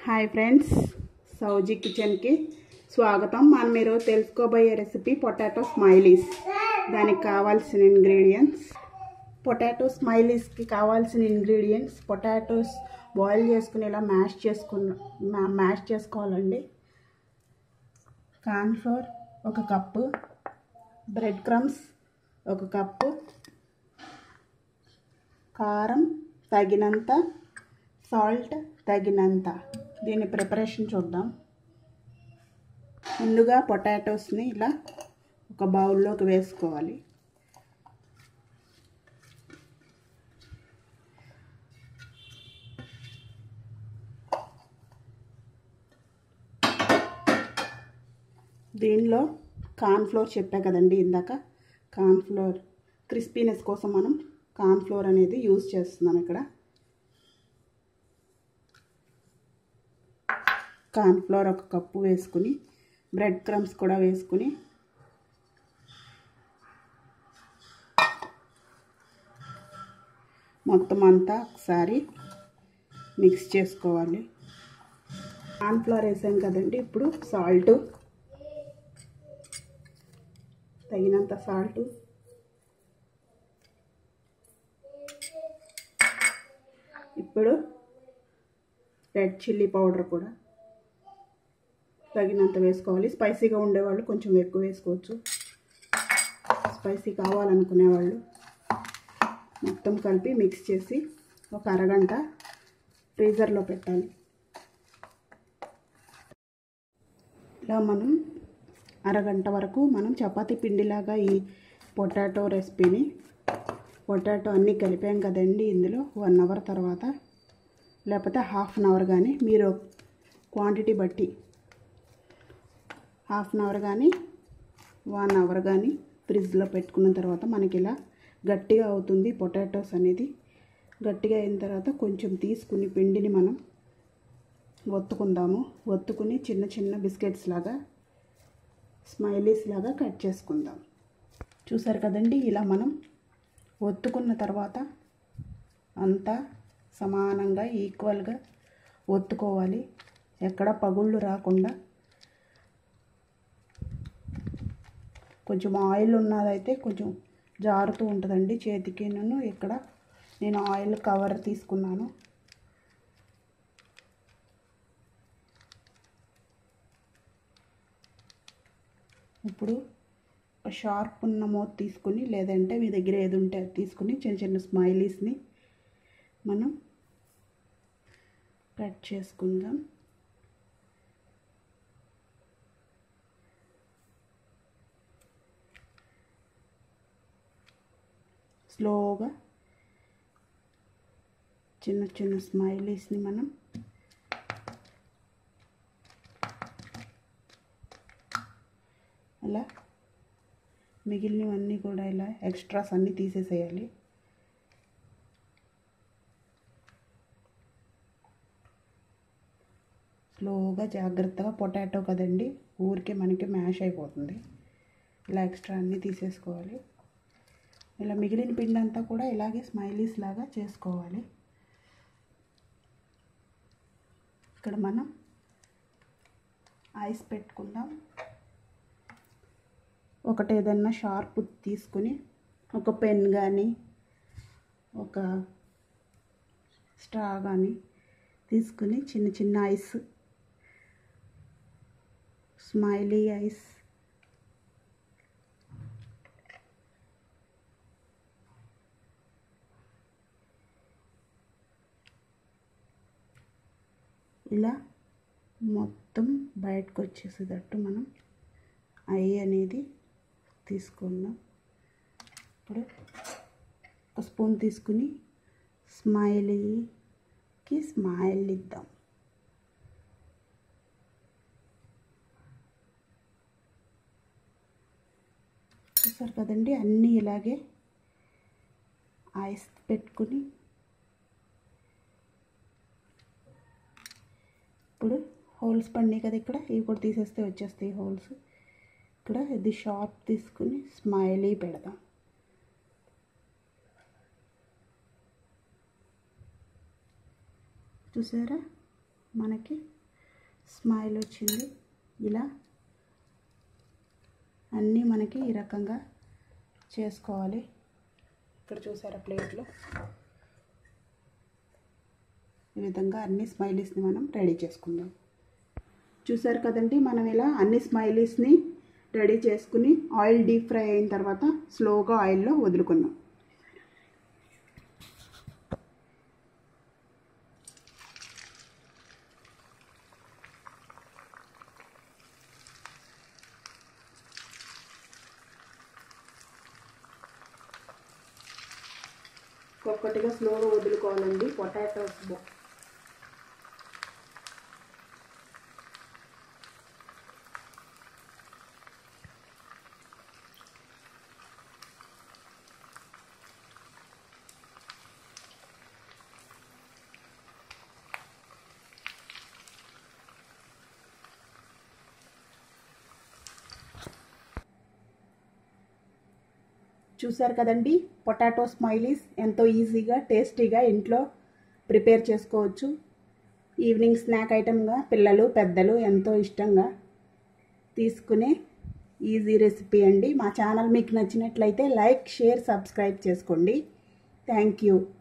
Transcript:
hi friends సౌజీ కిచెన్కి స్వాగతం మనం ఈరోజు తెలుసుకోబోయే రెసిపీ పొటాటో స్మైలీస్ దానికి కావాల్సిన ఇంగ్రీడియంట్స్ పొటాటో స్మైలీస్కి కావాల్సిన ఇంగ్రీడియంట్స్ పొటాటోస్ బాయిల్ చేసుకుని ఇలా మ్యాష్ చేసుకున్న మ్యాష్ చేసుకోవాలండి కార్న్ఫ్లోర్ ఒక కప్పు బ్రెడ్ క్రమ్స్ ఒక కప్పు కారం తగినంత సాల్ట్ తగినంత దీని ప్రిపరేషన్ చూద్దాం ముందుగా పొటాటోస్ని ఇలా ఒక బౌల్లోకి వేసుకోవాలి దీనిలో కార్న్ఫ్లోర్ చెప్పా కదండి ఇందాక కార్న్ఫ్లోర్ క్రిస్పీనెస్ కోసం మనం కార్న్ఫ్లోర్ అనేది యూజ్ చేస్తున్నాం ఇక్కడ కార్న్ఫ్లోర్ ఒక కప్పు వేసుకుని బ్రెడ్ క్రమ్స్ కూడా వేసుకుని మొత్తం అంతా ఒకసారి మిక్స్ చేసుకోవాలి కార్న్ఫ్లోర్ వేసాం కదండి ఇప్పుడు సాల్ట్ తగినంత సాల్ట్ ఇప్పుడు రెడ్ చిల్లీ పౌడర్ కూడా తగినంత వేసుకోవాలి స్పైసీగా ఉండేవాళ్ళు కొంచెం ఎక్కువ వేసుకోవచ్చు స్పైసీ కావాలనుకునేవాళ్ళు మొత్తం కలిపి మిక్స్ చేసి ఒక అరగంట ఫ్రీజర్లో పెట్టాలి ఇలా మనం అరగంట వరకు మనం చపాతీ పిండిలాగా ఈ పొటాటో రెసిపీని పొటాటో అన్నీ కలిపాం కదండి ఇందులో వన్ అవర్ తర్వాత లేకపోతే హాఫ్ అన్ అవర్ కానీ మీరు క్వాంటిటీ బట్టి హాఫ్ అన్ అవర్ కానీ వన్ అవర్ కానీ ఫ్రిడ్జ్లో పెట్టుకున్న తర్వాత మనకి ఇలా గట్టిగా అవుతుంది పొటాటోస్ అనేది గట్టిగా అయిన తర్వాత కొంచెం తీసుకుని పిండిని మనం ఒత్తుకుందాము ఒత్తుకుని చిన్న చిన్న బిస్కెట్స్ లాగా స్మైలీస్ లాగా కట్ చేసుకుందాం చూసారు కదండి ఇలా మనం ఒత్తుకున్న తర్వాత అంతా సమానంగా ఈక్వల్గా ఒత్తుకోవాలి ఎక్కడ పగుళ్ళు రాకుండా కొంచెం ఆయిల్ ఉన్నదైతే కొంచెం జారుతూ ఉంటుందండి చేతికి నేను ఇక్కడ నేను ఆయిల్ కవర్ తీసుకున్నాను ఇప్పుడు షార్ప్ ఉన్న మూత తీసుకుని లేదంటే మీ దగ్గర ఏది ఉంటే అది తీసుకుని చిన్న చిన్న స్మైలీస్ని మనం కట్ చేసుకుందాం స్లోగా చిన్న చిన్న స్మైలీస్ని మనం అలా మిగిలినవన్నీ కూడా ఇలా ఎక్స్ట్రాస్ అన్నీ తీసేసేయాలి స్లోగా జాగ్రత్తగా పొటాటో కదండి ఊరికే మనకి మ్యాష్ అయిపోతుంది ఇలా ఎక్స్ట్రా అన్నీ తీసేసుకోవాలి ఇలా మిగిలిన పిండి అంతా కూడా ఇలాగే స్మైలీస్ లాగా చేసుకోవాలి ఇక్కడ మనం ఐస్ పెట్టుకుందాం ఒకటి ఏదన్నా షార్ప్ తీసుకుని ఒక పెన్ కానీ ఒక స్ట్రా కానీ తీసుకుని చిన్న చిన్న ఐస్ స్మైలీ ఐస్ ఇలా మొత్తం బయటకు వచ్చేసేటట్టు మనం ఐ అనేది తీసుకుందాం ఇప్పుడు ఒక స్పూన్ తీసుకుని స్మైలీకి స్మైల్ ఇద్దాం చూసారు కదండి అన్నీ ఇలాగే ఐస్ పెట్టుకుని ఇప్పుడు హోల్స్ పడినాయి కదా ఇక్కడ ఇవి కూడా తీసేస్తే వచ్చేస్తాయి హోల్స్ ఇక్కడ ఇది షార్ప్ తీసుకుని స్మైలీ పెడదాం చూసారా మనకి స్మైల్ వచ్చింది ఇలా అన్నీ మనకి ఈ రకంగా చేసుకోవాలి ఇక్కడ చూసారా ప్లేట్లో ఈ విధంగా అన్ని స్మైలీస్ని మనం రెడీ చేసుకుందాం చూసారు కదండి మనం ఇలా అన్ని స్మైలీస్ని రెడీ చేసుకుని ఆయిల్ డీప్ ఫ్రై అయిన తర్వాత స్లోగా ఆయిల్లో వదులుకుందాం ఒక్కొక్కటిగా స్లోగా వదులుకోవాలండి పొటాటోస్ బో చూసారు కదండి పొటాటో స్మైలీస్ ఎంతో ఈజీగా టేస్టీగా ఇంట్లో ప్రిపేర్ చేసుకోవచ్చు ఈవినింగ్ స్నాక్ ఐటమ్గా పిల్లలు పెద్దలు ఎంతో ఇష్టంగా తీసుకునే ఈజీ రెసిపీ అండి మా ఛానల్ మీకు నచ్చినట్లయితే లైక్ షేర్ సబ్స్క్రైబ్ చేసుకోండి థ్యాంక్ యూ